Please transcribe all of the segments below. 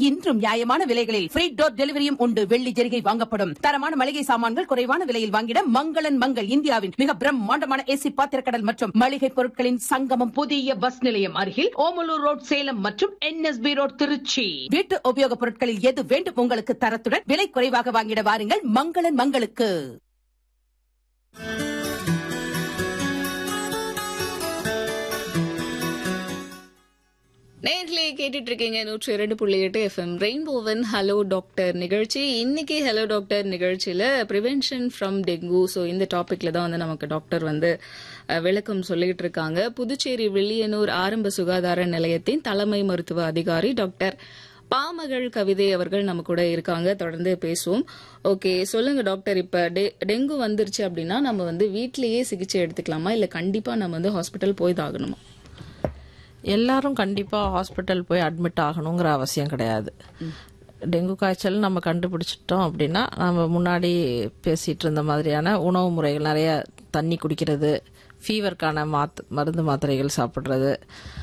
இன்றும் நியாயமான விலைகளில் ஃப்ரீ டோர் டெலிவரியும் உண்டு வெள்ளி ஜெரிகை வாங்கப்படும் தரமான மளிகை சாமான்கள் குறைவான விலையில் வாங்கிட மங்களன் மங்கள் இந்தியாவின் மிக பிரம்மாண்டமான ஏசி பாத்திரக்கடல் மற்றும் மளிகை பொருட்களின் சங்கமம் புதிய பஸ் நிலையம் அருகில் ஓமலூர் ரோட் சேலம் மற்றும் என்எஸ்பி ரோட் திருச்சி வீட்டு உபயோகப் பொருட்களில் எது வேண்டும் உங்களுக்கு தரத்துடன் விலை குறைவாக வாங்கிட வாருங்கள் மங்களன் மங்களுக்கு நேர்களே கேட்டுட்டு இருக்கீங்க நூற்றி இரண்டு புள்ளி எட்டு எஃப்எம் ரெயின்போவன் ஹலோ டாக்டர் நிகழ்ச்சி இன்னைக்கு ஹலோ டாக்டர் நிகழ்ச்சியில ப்ரிவென்ஷன் ஃப்ரம் டெங்கு ஸோ இந்த டாபிக்ல தான் வந்து நமக்கு டாக்டர் வந்து அஹ், விளக்கம் சொல்லிட்டு இருக்காங்க புதுச்சேரி வில்லியனூர் ஆரம்ப சுகாதார நிலையத்தின் தலைமை மருத்துவ அதிகாரி டாக்டர் பாமகள் கவிதை அவர்கள் நம்ம கூட இருக்காங்க தொடர்ந்து பேசுவோம் ஓகே சொல்லுங்க டாக்டர் இப்ப டெ- டெங்கு வந்துருச்சு அப்படின்னா நம்ம வந்து வீட்லயே சிகிச்சை எடுத்துக்கலாமா இல்ல கண்டிப்பா நம்ம வந்து ஹாஸ்பிட்டல் போய் தான் ஆகணுமா எல்லாரும் கண்டிப்பாக ஹாஸ்பிட்டல் போய் அட்மிட் ஆகணுங்கிற அவசியம் கிடையாது டெங்கு காய்ச்சல் நம்ம கண்டுபிடிச்சிட்டோம் அப்படின்னா நம்ம முன்னாடி பேசிட்டு இருந்த மாதிரியான உணவு முறைகள் நிறைய தண்ணி குடிக்கிறது ஃபீவருக்கான மாத் மருந்து மாத்திரைகள் சாப்பிட்றது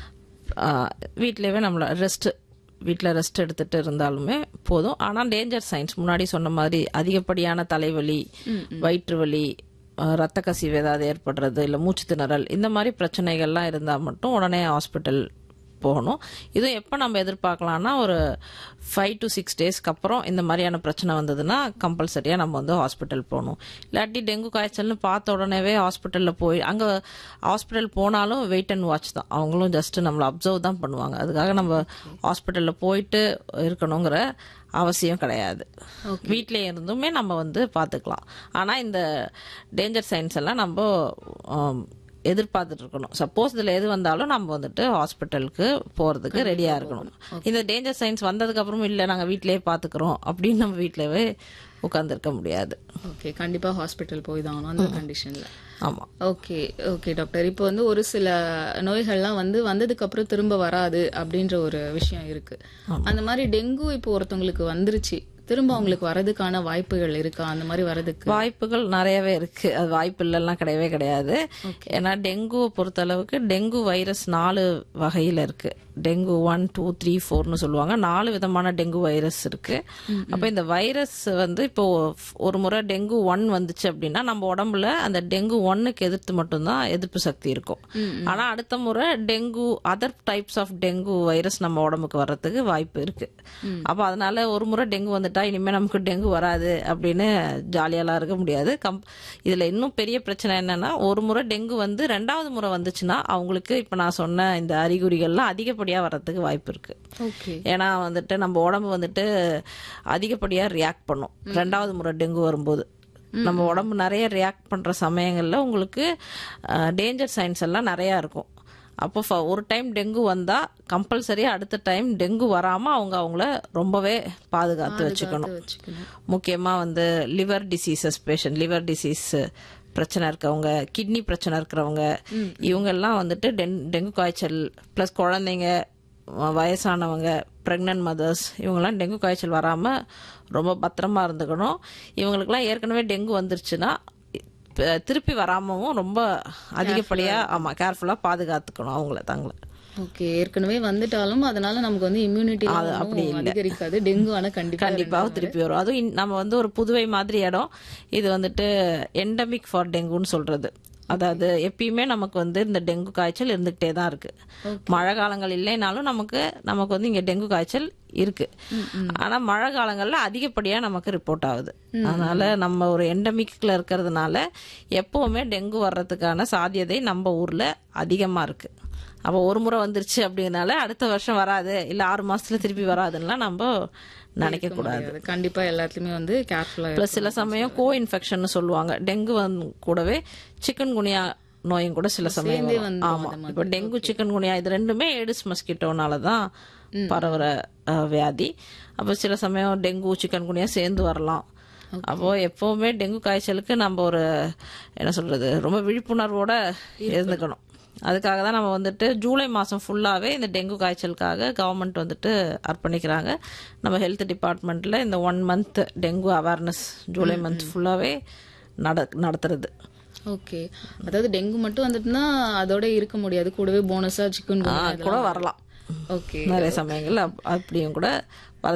வீட்டிலேயே நம்மள ரெஸ்ட் வீட்டில் ரெஸ்ட் எடுத்துட்டு இருந்தாலுமே போதும் ஆனால் டேஞ்சர் சைன்ஸ் முன்னாடி சொன்ன மாதிரி அதிகப்படியான தலைவலி வயிற்று வலி அஹ், ரத்த கசிவு ஏதாவது ஏற்படுறது இல்லை மூச்சு திணறல் இந்த மாதிரி பிரச்சனைகள்லாம் இருந்தால் மட்டும் உடனே ஹாஸ்பிட்டல் போகணும் இதுவும் எப்போ நம்ம எதிர்பார்க்கலாம்னா ஒரு ஃபைவ் டு சிக்ஸ் டேஸ்க்கு அப்புறம் இந்த மாதிரியான பிரச்சனை வந்ததுன்னா கம்பல்சரியாக நம்ம வந்து ஹாஸ்பிட்டல் போகணும் இல்லாட்டி டெங்கு காய்ச்சல்னு பார்த்த உடனேவே ஹாஸ்பிட்டலில் போய் அங்கே ஹாஸ்பிட்டல் போனாலும் வெயிட் அண்ட் வாட்ச் தான் அவங்களும் ஜஸ்ட் நம்மளை அப்சர்வ் தான் பண்ணுவாங்க அதுக்காக நம்ம ஹாஸ்பிட்டலில் போயிட்டு இருக்கணுங்கிற அவசியம் கிடையாது வீட்டிலே இருந்துமே நம்ம வந்து பார்த்துக்கலாம் ஆனால் இந்த டேஞ்சர் சைன்ஸ் எல்லாம் நம்ம ஆம், எதிர்பார்த்துட்டு இருக்கணும் சப்போஸ் இதில் எது வந்தாலும் நம்ம வந்துட்டு ஹாஸ்பிட்டலுக்கு போகிறதுக்கு ரெடியாக இருக்கணும் இந்த டேஞ்சர் சைன்ஸ் வந்ததுக்கு அப்புறமும் இல்லை நாங்கள் வீட்டிலேயே பார்த்துக்குறோம் அப்படின்னு நம்ம வீட்டிலவே உட்காந்துருக்க முடியாது ஓகே கண்டிப்பா ஹாஸ்பிட்டல் போய் தான் ஆகணும் அந்த கண்டிஷன்ல ஆமாம் ஓகே ஓகே டாக்டர் இப்போ வந்து ஒரு சில நோய்கள்லாம் வந்து வந்ததுக்கு அப்புறம் திரும்ப வராது அப்படின்ற ஒரு விஷயம் இருக்கு அந்த மாதிரி டெங்கு இப்போ ஒருத்தவங்களுக்கு வந்துருச்சு திரும்ப அவங்களுக்கு வரதுக்கான வாய்ப்புகள் இருக்கா அந்த மாதிரி வரதுக்கு வாய்ப்புகள் நிறையவே இருக்கு அது வாய்ப்பு இல்லைலாம் கிடையவே கிடையாது ஏன்னா டெங்குவை பொறுத்தளவுக்கு டெங்கு வைரஸ் நாலு வகையில இருக்கு டெங்கு ஒன் டூ த்ரீ ஃபோர்னு சொல்லுவாங்க நாலு விதமான டெங்கு வைரஸ் இருக்கு அப்ப இந்த வைரஸ் வந்து இப்போ ஒரு முறை டெங்கு ஒன் வந்துச்சு அப்படின்னா நம்ம உடம்புல அந்த டெங்கு ஒன்னுக்கு எதிர்த்து மட்டும்தான் எதிர்ப்பு சக்தி இருக்கும் ஆனா அடுத்த முறை dengue other types of dengue virus நம்ம உடம்புக்கு வர்றதுக்கு வாய்ப்பு இருக்கு அப்ப அதனால ஒரு முறை டெங்கு வந்துட்டா இனிமே நமக்கு டெங்கு வராது அப்படின்னு ஜாலியாலாம் இருக்க முடியாது கம் இதுல இன்னும் பெரிய பிரச்சனை என்னன்னா ஒரு முறை டெங்கு வந்து ரெண்டாவது முறை வந்துச்சுன்னா அவங்களுக்கு இப்ப நான் சொன்ன இந்த அறிகுறிகள்லாம் அதிகப்படியா வர்றதுக்கு வாய்ப்பு இருக்கு ஓகே ஏன்னா வந்துட்டு நம்ம உடம்பு வந்துட்டு அதிகப்படியா ரியாக்ட் பண்ணும் ரெண்டாவது முறை டெங்கு வரும்போது நம்ம உடம்பு நிறைய ரியாக்ட் பண்ற சமயங்கள்ல உங்களுக்கு டேஞ்சர் சைன்ஸ் எல்லாம் நிறைய இருக்கும் அப்போ ஃப- ஒரு டைம் டெங்கு வந்தா கம்பல்சரி அடுத்த டைம் டெங்கு வராம அவங்க அவங்கள ரொம்பவே பாதுகாத்து வச்சுக்கணும் வச்சுக்கணும் முக்கியமா வந்து liver diseases patient liver disease பிரச்சனை இருக்கவங்க கிட்னி பிரச்சனை இருக்கிறவங்க இவங்க எல்லாம் வந்துட்டு டென் டெங்கு காய்ச்சல் ப்ளஸ் குழந்தைங்க வ- வயசானவங்க ப்ரெக்னென்ட் மதர்ஸ் இவங்கெல்லாம் டெங்கு காய்ச்சல் வராம ரொம்ப பத்திரமா இருந்துக்கணும் இவங்களுக்குலாம் ஏற்கனவே டெங்கு வந்துருச்சுன்னா இப்ப திருப்பி வராமவும் ரொம்ப அதிகப்படியா ஆமா கேர்ஃபுல்லா பாதுகாத்துக்கணும் அவங்கள தங்களை ஓகே ஏற்கனவே வந்துட்டாலும் அதனால நமக்கு வந்து இம்யூனிட்டி அப்படி இல்ல. அதிகரிக்காது டெங்கு ஆனா கண்டிப்பா கண்டிப்பாக திருப்பி வரும் அதுவும் இன்- நம்ம வந்து ஒரு புதுவை மாதிரி இடம் இது வந்துட்டு எண்டமிக் ஃபார் டெங்குன்னு சொல்றது அதாவது எப்பயுமே நமக்கு வந்து இந்த டெங்கு காய்ச்சல் இருந்துகிட்டே தான் இருக்கு மழை காலங்கள் இல்லைனாலும் நமக்கு நமக்கு வந்து இங்க டெங்கு காய்ச்சல் இருக்கு ஆனா மழை காலங்கள்ல அதிகப்படியா நமக்கு ரிப்போர்ட் ஆகுது அதனால நம்ம ஒரு எண்டமிக்ல இருக்கிறதுனால எப்பவுமே டெங்கு வர்றதுக்கான சாத்தியதை நம்ம ஊர்ல அதிகமா இருக்கு அப்போ ஒரு முறை வந்துருச்சு அப்படிங்கறனால அடுத்த வருஷம் வராது இல்ல ஆறு மாசத்துல திருப்பி வராதுன்னா நம்ம நினைக்க கூடாது முடியாது. கண்டிப்பா எல்லாத்துலயுமே வந்து கேர்ஃபுல்லா பிளஸ் சில சமயம் கோ இன்ஃபெக்ஷன் சொல்லுவாங்க டெங்கு வந்து கூடவே சிக்கன் குனியா நோயும் கூட சில சமயம் வரும். வந்துரும் ஆமா அந்த இப்போ டெங்கு சிக்கன் குனியா இது ரெண்டுமே ஏடிஸ் மஸ்கிட்டோனால தான் பரவுற அஹ், வியாதி அப்போ சில சமயம் டெங்கு சிக்கன் குனியா சேர்ந்து வரலாம் அப்போ எப்பவுமே டெங்கு காய்ச்சலுக்கு நம்ம ஒரு என்ன சொல்றது ரொம்ப விழிப்புணர்வோட இருந்துக்கணும் அதுக்காக தான் நம்ம வந்துட்டு ஜூலை மாதம் ஃபுல்லாகவே இந்த டெங்கு காய்ச்சலுக்காக கவர்மெண்ட் வந்துட்டு அர்ப்பணிக்கிறாங்க நம்ம ஹெல்த் டிபார்ட்மெண்ட்டில் இந்த one month dengue awareness July month ஃபுல்லாகவே நட நடத்துறது ஓகே அதாவது டெங்கு மட்டும் வந்துட்டுனா அதோட இருக்க முடியாது கூடவே போனஸா சிக்கன் ஆ, கூட வரலாம் ஓகே நிறைய சமயங்கள்ல அப்- அப்படியும் கூட